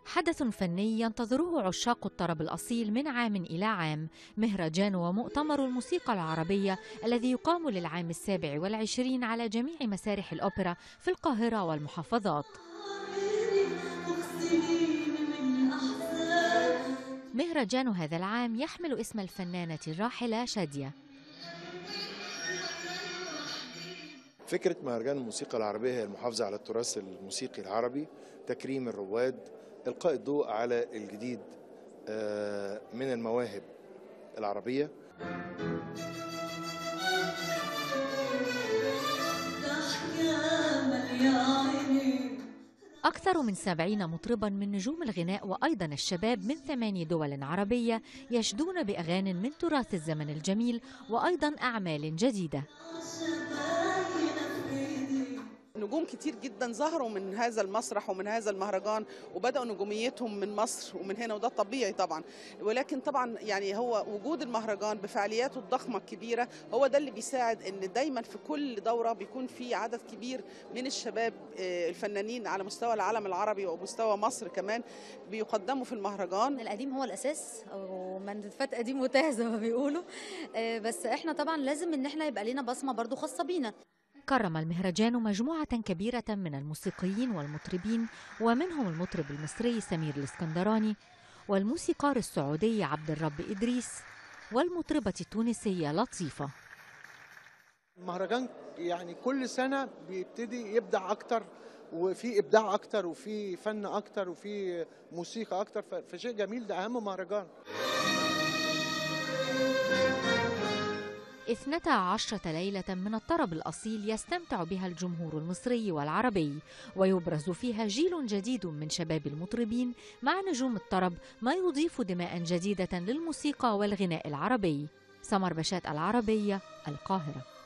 حدث فني ينتظره عشاق الطرب الأصيل من عام إلى عام مهرجان ومؤتمر الموسيقى العربية الذي يقام للعام السابع والعشرين على جميع مسارح الأوبرا في القاهرة والمحافظات مهرجان هذا العام يحمل اسم الفنانة الراحلة شادية فكرة مهرجان الموسيقى العربية هي المحافظة على التراث الموسيقي العربي تكريم الرواد إلقاء الضوء على الجديد آه، من المواهب العربية أكثر من سبعين مطربا من نجوم الغناء وأيضا الشباب من ثماني دول عربية يشدون بأغاني من تراث الزمن الجميل وأيضا أعمال جديدة نجوم كتير جدا ظهروا من هذا المسرح ومن هذا المهرجان وبداوا نجوميتهم من مصر ومن هنا وده طبيعي طبعا ولكن طبعا يعني هو وجود المهرجان بفعالياته الضخمه الكبيره هو ده اللي بيساعد ان دايما في كل دوره بيكون في عدد كبير من الشباب آه، الفنانين على مستوى العالم العربي ومستوى مصر كمان بيقدموا في المهرجان القديم هو الاساس ومن فات قديم وتاه زي ما بيقولوا آه، بس احنا طبعا لازم ان احنا يبقى لنا بصمه برضو خاصه بينا كرم المهرجان مجموعة كبيرة من الموسيقيين والمطربين ومنهم المطرب المصري سمير الاسكندراني والموسيقار السعودي عبد الرب إدريس والمطربة التونسية لطيفة المهرجان يعني كل سنة بيبتدي يبدع أكتر وفي إبداع أكتر وفي فن أكتر وفي موسيقى أكتر ف- فشيء جميل ده أهم مهرجان اثنتا عشرة ليلة من الطرب الأصيل يستمتع بها الجمهور المصري والعربي ويبرز فيها جيل جديد من شباب المطربين مع نجوم الطرب ما يضيف دماء جديدة للموسيقى والغناء العربي سمر بشات العربية القاهرة